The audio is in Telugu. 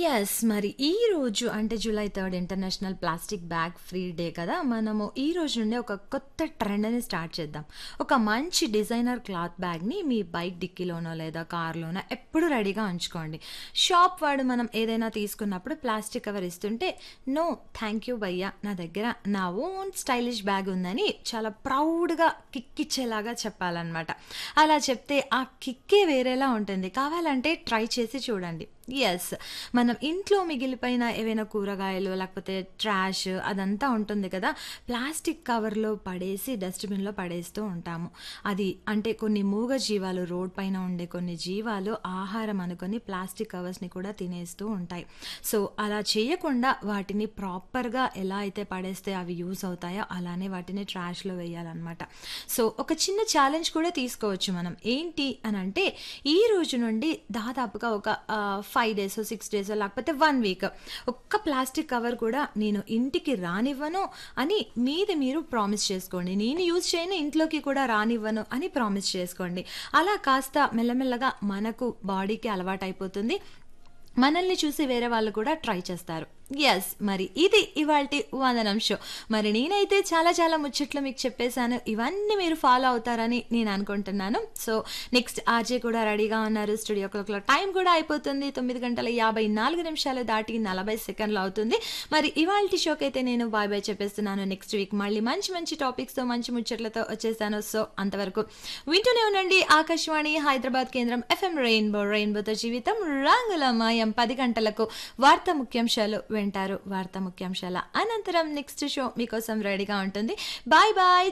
యెస్. మరి ఈ రోజు అంటే July 3 international plastic bag free day కదా! మనము ఈ రోజు నుండే ఒక కొత్త ట్రెండ్‌ని స్టార్ట్ చేద్దాం. ఒక మంచి డిజైనర్ క్లాత్ బ్యాగ్‌ని మీ బైక్ డిక్కీలోనో లేదా కార్‌లోనో ఎప్పుడూ రెడీగా ఉంచుకోండి. షాప్ వాడు మనం ఏదైనా తీసుకున్నప్పుడు ప్లాస్టిక్ కవర్ ఇస్తుంటే, "నో థాంక్ యూ భయ్యా నా దగ్గర నా ఓన్ స్టైలిష్ బ్యాగ్ ఉందని" చాలా ప్రౌడ్‌గా కిక్కిచ్చేలాగా చెప్పాలన్నమాట. అలా చెప్తే ఆ కిక్కే వేరేలా ఉంటుంది. కావాలంటే ట్రై చేసి చూడండి. యెస్. మనం ఇంట్లో మిగిలిపోయిన ఏవైనా కూరగాయలు లేకపోతే ట్రాష్ అదంతా ఉంటుంది కదా! ప్లాస్టిక్ కవర్‌లో పడేసి డస్ట్‌బిన్‌లో పడేస్తూ ఉంటాము. అది అంటే కొన్ని మూగ జీవాలు రోడ్ పైన ఉండే కొన్ని జీవాలు ఆహారం అనుకోని ప్లాస్టిక్ కవర్స్‌ని కూడా తినేస్తూ ఉంటాయి. సో, అలా చేయకుండా వాటిని ప్రాపర్‌గా ఎలా అయితే పడేస్తే అవి యూజ్ అవుతాయో అలానే వాటిని ట్రాష్‌లో వేయాలన్నమాట. సో, ఒక చిన్న ఛాలెంజ్ కూడా తీసుకోవచ్చు మనం. ఏంటి అనంటే ఈ రోజు నుండి దాదాపుగా ఒక ఆహ్, 5 డేసో, 6 డేసో లేకపోతే 1 వీక్ ఒక్క ప్లాస్టిక్ కవర్ కూడా నేను ఇంటికి రానివ్వను అని మీది మీరు ప్రామిస్ చేసుకోండి. నేను యూజ్ చేయను ఇంట్లోకి కూడా రానివ్వను అని ప్రామిస్ చేసుకోండి. అలా కాస్త మెల్లమెల్లగా మనకు బాడీకి అలవాటైపోతుంది. మనల్ని చూసి వేరే వాళ్ళు కూడా ట్రై చేస్తారు. యెస్. మరి ఇది ఇవాల్టి వందనం షో. మరి నేనైతే చాలా చాలా ముచ్చట్లు మీకు చెప్పేసాను. ఇవన్నీ మీరు ఫాలో అవుతారని నేను అనుకుంటున్నాను. సో, నెక్స్ట్ ఆర్‌జే కూడా రెడీగా ఉన్నారు. స్టూడియో క్లాక్‌లో టైం కూడా అయిపోతుంది. 9 గంటల 54 నిమిషాలు దాటి 40 సెకన్లు అవుతుంది. మరి ఇవాల్టి షోకైతే నేను బాయ్ బాయ్ చెప్పేస్తున్నాను. నెక్స్ట్ వీక్ మళ్ళీ మంచి మంచి టాపిక్స్‌తో మంచి ముచ్చట్లతో వచ్చేసాను. సో, అంతవరకు వింటూనే ఉండండి ఆకాశవాణి హైదరాబాద్ కేంద్రం ఎఫ్ఎం రెయిన్బో రెయిన్బోతో జీవితం రంగులమయం 10 గంటలకు వార్తా ముఖ్యాంశాలు వింటారు. వార్తా ముఖ్యాంశాల అనంతరం నెక్స్ట్ షో మీకోసం రెడీగా ఉంటుంది. Bye bye.